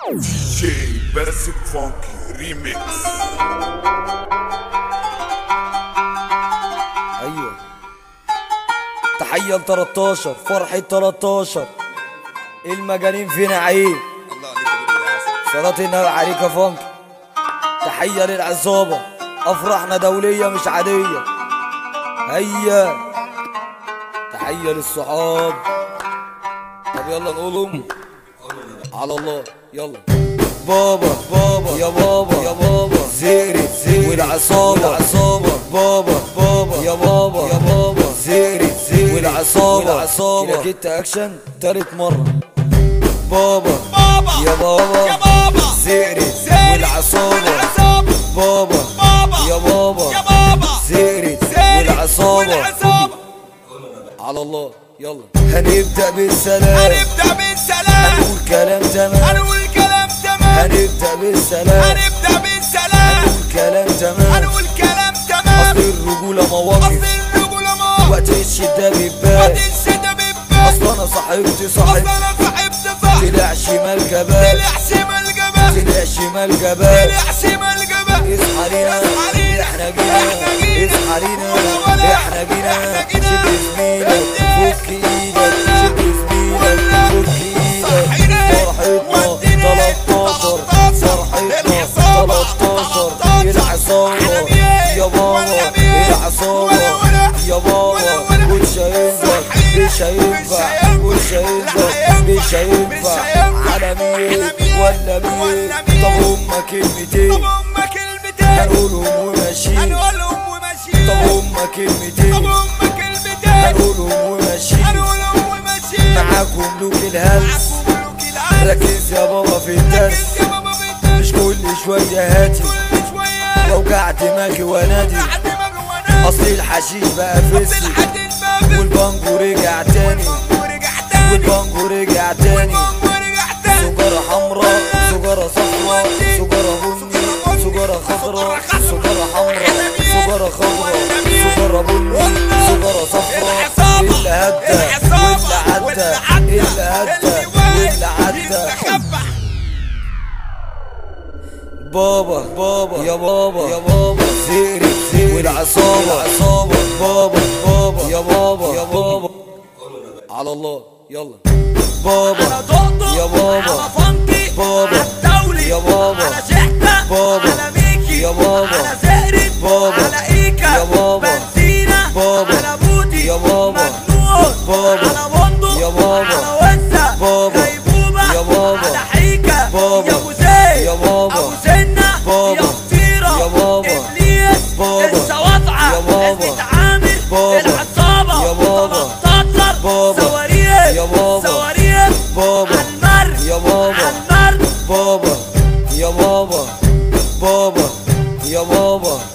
جي باسك فانكي ريميكس ايوه تحية ل 13 فرحة 13 المجانين في نعيم صلاة النبي عليك يا فانك تحية للعصابة أفراحنا دولية مش عادية هيا تحية للصحاب طب يلا نقولهم على الله يلا بابا بابا يا بابا يا بابا زيري زيري والعصابة والعصابة بابا بابا يا بابا يا بابا زيري زيري والعصابة والعصابة كده اكشن تالت مرة بابا بابا يا بابا يا بابا زيري زيري والعصابة والعصابة بابا بابا يا بابا يا بابا زيري زيري والعصابة والعصابة على الله يلا هنبدأ بالسلام هنبدأ بالسلام هنقول كلام تمام هنقول كلام تمام هنبدأ بالسلام هنبدأ بالسلام هنقول كلام تمام هنقول كلام تمام أصل الرجولة أصل مواقف الرجولة ما وقت الشدة وقت بيبان الشتا بيبان أصل أنا صاحبتي أصل صاحب أنا صاحبت صاحب طلع شمال جبال طلع شمال جبال طلع شمال جبال طلع شمال جبال اصحى لينا اصحى لينا. احنا جينا اصحى لينا ولا ولا. احنا جينا احنا جينا. شد زميلك فك ايدك شد زميلك ولا. فك ايدك صحينا. فرحتنا ودينا. 13 فرحتنا العصابة. 13 العصابة عالمية. يا بابا والنبي. العصابة ولا ولا. يا بابا ولا ولا. مش هينفع صحينا. مش هينفع مش مش هينفع. هينفع لا مش هينفع مش هينفع. على مين على مين؟ ولا مين ولا مين؟ طب هما كلمتين طب هما كلمتين هنقولهم وماشيين هنقولهم وماشيين طب هما طب كلمتين هما كلمتين هنقولهم وماشيين هنقولهم وماشيين معاكم لوك الهلس معاكم ملوك العالم ركز يا بابا في الدرس ركز يا بابا في الدرس مش كل شوية هاتي كل شوية وجع دماغي وانادي لحد ما جوانا اصل الحشيش بقى فسي الحد الباب والبانجو رجع تاني ورجع تاني والبانجو رجع تاني ورجع تاني سجارة حمراء سجارة صفراء سجارة بني سجارة خضراء سجارة حمراء سجارة خضراء سجارة بني سجارة صفراء اللي هدى واللي عدى اللي هدى واللي عدى بابا بابا يا بابا يا بابا زيري زيري والعصابة عصابة بابا بابا يا بابا يا بابا على الله يلا بابا على دقدق يا بابا على فانكي بابا. على الدولي يا بابا. على شحتة بابا. على ميكي يا بابا. على زهرة بابا. على ايكا يا بابا. بنزينة بابا. على بودي يا بابا. مجنون بابا. على بندق يا بابا. على وسة بابا. غيبوبة يا بابا. على حيكة بابا. يا ابو زيد يا بابا. ابو سنة بابا. يا فطيرة يا بابا. ابليس بابا. السواطعة يا بابا. عزة عامر بابا. العصابة يا بابا. 13 بابا. صواريخ يا بابا. صواريخ بابا. عالمر يا بابا. عالمر بابا يا بابا بابا يا بابا